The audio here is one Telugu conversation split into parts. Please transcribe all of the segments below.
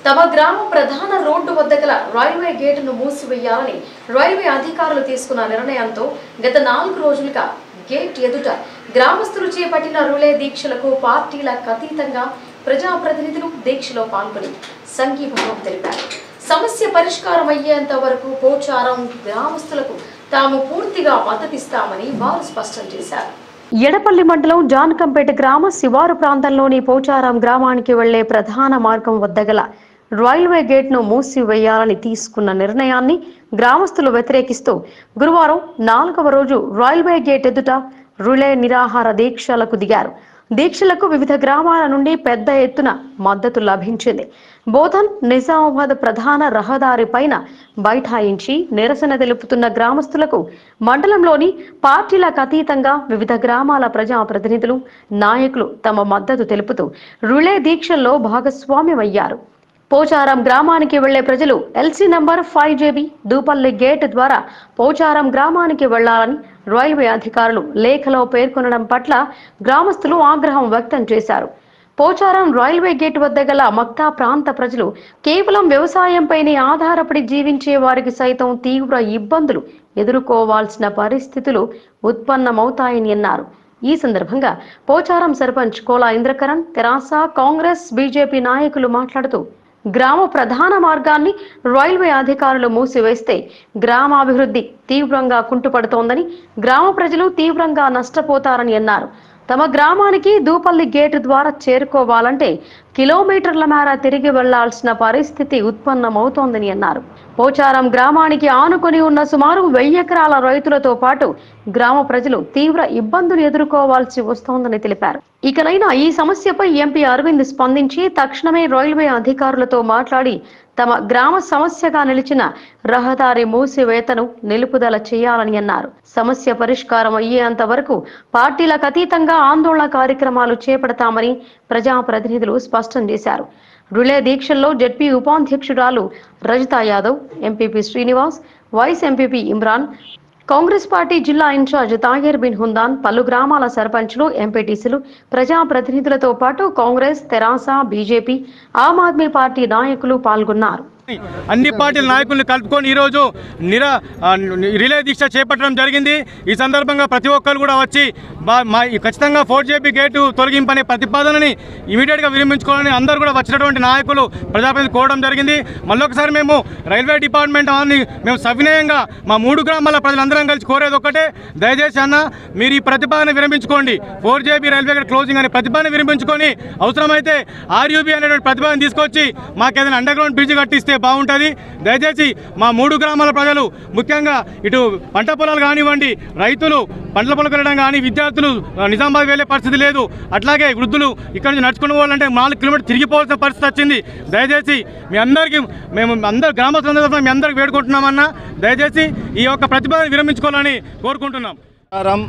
తమ గ్రామ ప్రధాన రోడ్డు వద్ద గల రైల్వే గేటును మూసివేయాలని రైల్వే అధికారులు తీసుకున్న నిర్ణయంతో గత నాలుగు రోజులుగా గేట్ ఎదుట గ్రామస్తులు చేపట్టిన రులే దీక్షలకు పార్టీలకు అతీతంగా ప్రజాప్రతినిధులు దీక్షలో పాల్గొని సంఘీభావం తెలిపారు సమస్య పరిష్కారం అయ్యేంత వరకు పోచారం గ్రామస్తులకు తాము పూర్తిగా మద్దతిస్తామని వారు స్పష్టం చేశారు ఎడపల్లి మండలం జానకంపేట గ్రామ శివారు ప్రాంతంలోని పోచారం గ్రామానికి వెళ్లే ప్రధాన మార్గం వద్ద గల రైల్వే గేట్ను మూసివేయాలని తీసుకున్న నిర్ణయాన్ని గ్రామస్తులు వ్యతిరేకిస్తూ గురువారం నాలుగవ రోజు రైల్వే గేట్ ఎదుట రులే నిరాహార దీక్షలకు దిగారు దీక్షలకు వివిధ గ్రామాల నుండి పెద్ద ఎత్తున మద్దతు లభించింది బోధన్ నిజామాబాద్ ప్రధాన రహదారి పైన బైఠాయించి నిరసన తెలుపుతున్న గ్రామస్తులకు మండలంలోని పార్టీలకు అతీతంగా వివిధ గ్రామాల ప్రజాప్రతినిధులు నాయకులు తమ మద్దతు తెలుపుతూ రులే దీక్షల్లో భాగస్వామ్యమయ్యారు పోచారం గ్రామానికి వెళ్లే ప్రజలు LC number five JB Dupalli gate ద్వారా పోచారం గ్రామానికి వెళ్లాలని రైల్వే అధికారులు లేఖలో పేర్కొనడం పట్ల గ్రామస్తులు ఆగ్రహం వ్యక్తం చేశారు పోచారం రైల్వే గేట్ వద్ద గల మక్తా ప్రాంత ప్రజలు కేవలం వ్యవసాయంపైనే ఆధారపడి జీవించే వారికి సైతం తీవ్ర ఇబ్బందులు ఎదుర్కోవాల్సిన పరిస్థితులు ఉత్పన్నమవుతాయని అన్నారు ఈ సందర్భంగా పోచారం సర్పంచ్ కోలా ఇంద్రకరణ్ తెరాస కాంగ్రెస్ బీజేపీ నాయకులు మాట్లాడుతూ గ్రామ ప్రధాన మార్గాన్ని రైల్వే అధికారులు మూసివేస్తే గ్రామాభివృద్ధి తీవ్రంగా కుంటుపడుతోందని గ్రామ ప్రజలు తీవ్రంగా నష్టపోతారని అన్నారు తమ గ్రామానికి దూపల్లి గేటు ద్వారా చేరుకోవాలంటే కిలోమీటర్ల మేర తిరిగి వెళ్లాల్సిన పరిస్థితి ఉత్పన్నమవుతోందని అన్నారు పోచారం గ్రామానికి ఆనుకొని ఉన్న సుమారు వెయ్యి ఎకరాల రైతులతో పాటు గ్రామ ప్రజలు తీవ్ర ఇబ్బందులు ఎదుర్కోవాల్సి వస్తోందని తెలిపారు ఇకనైనా ఈ సమస్యపై ఎంపీ అరవింద్ స్పందించి తక్షణమే రైల్వే అధికారులతో మాట్లాడి తమ గ్రామ సమస్యగా నిలిచిన రహదారి మూసివేతను నిలుపుదల చేయాలని అన్నారు సమస్య పరిష్కారం అయ్యేంత వరకు పార్టీలకు అతీతంగా ఆందోళన కార్యక్రమాలు చేపడతామని ప్రజాప్రతినిధులు స్పష్టం చేశారు రులే దీక్షల్లో జడ్పీ ఉపాధ్యక్షురాలు Rajitha Yadav MPP Srinivas vice MPP Imran Congress party జిల్లా ఇన్ఛార్జ్ తాహిర్ బిన్ హుందాన్ పలు గ్రామాల సర్పంచ్లు ఎంపీటీసీలు ప్రజాప్రతినిధులతో పాటు Congress TRS BJP Aam Aadmi party నాయకులు పాల్గొన్నారు అన్ని పార్టీల నాయకుల్ని కలుపుకొని ఈరోజు నిర ఆ, రిలే దీక్ష చేపట్టడం జరిగింది ఈ సందర్భంగా ప్రతి ఒక్కరు కూడా వచ్చి బా- మా ఈ ఖచ్చితంగా ఫోర్ జేపీ గేటు తొలగింపనే ప్రతిపాదనని ఇమీడియట్గా విరమించుకోవాలని అందరూ కూడా వచ్చినటువంటి నాయకులు ప్రజాప్రతినిధులు కోవడం జరిగింది మళ్ళొకసారి మేము రైల్వే డిపార్ట్మెంట్ అని మేము సవినయంగా మా మూడు గ్రామాల ప్రజలందరం కలిసి కోరేది ఒక్కటే దయచేసి అన్న మీరు ఈ ప్రతిపాదన విరమించుకోండి four JB railway gate closing అనే ప్రతిపాదన విరమించుకొని అవసరమైతే ఆర్యూబీ అనేటువంటి ప్రతిపాదన తీసుకొచ్చి మాకు ఏదైనా అండర్ గ్రౌండ్ బ్రిడ్జ్ కట్టిస్తే బాగుంటుంది దయచేసి మా మూడు గ్రామాల ప్రజలు ముఖ్యంగా ఇటు పంట పొలాలు కానివ్వండి రైతులు పంటల పొలం వెళ్ళడం కానీ విద్యార్థులు ఆ, నిజామాబాద్ వెళ్ళే పరిస్థితి లేదు అట్లాగే వృద్ధులు ఇక్కడ నుంచి నడుచుకుని పోవాలంటే నాలుగు కిలోమీటర్ తిరిగిపోవాల్సిన పరిస్థితి వచ్చింది దయచేసి మీ అందరికీ మేము అందరు గ్రామస్తులందరి తరఫున మీ అందరికి వేడుకుంటున్నామన్నా దయచేసి ఈ యొక్క ప్రతిపాదన విరమించుకోవాలని కోరుకుంటున్నాం ఆరం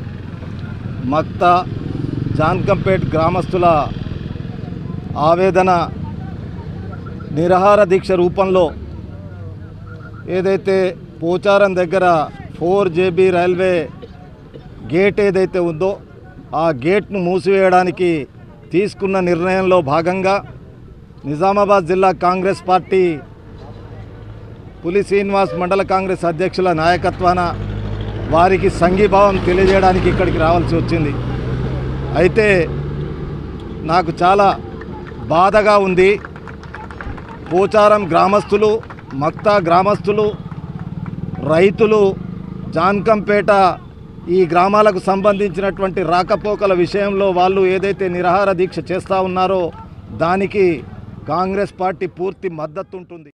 మక్త జాన్కంపేట్ గ్రామస్తుల ఆవేదన నిరహార దీక్ష రూపంలో ఏదైతే పోచారం దగ్గర ఫోర్ జేబీ రైల్వే గేట్ ఏదైతే ఉందో ఆ గేట్ను మూసివేయడానికి తీసుకున్న నిర్ణయంలో భాగంగా నిజామాబాద్ జిల్లా కాంగ్రెస్ పార్టీ పులి శ్రీనివాస్ మండల కాంగ్రెస్ అధ్యక్షుల నాయకత్వాన వారికి సంఘీభావం తెలియజేయడానికి ఇక్కడికి రావాల్సి వచ్చింది అయితే నాకు చాలా బాధగా ఉంది పోచారం గ్రామస్తులు మక్తా గ్రామస్తులు రైతులు జాన్కంపేట ఈ గ్రామాలకు సంబంధించినటువంటి రాకపోకల విషయంలో వాళ్ళు ఏదైతే నిరాహార దీక్ష చేస్తూ ఉన్నారో దానికి కాంగ్రెస్ పార్టీ పూర్తి మద్దతు ఉంటుంది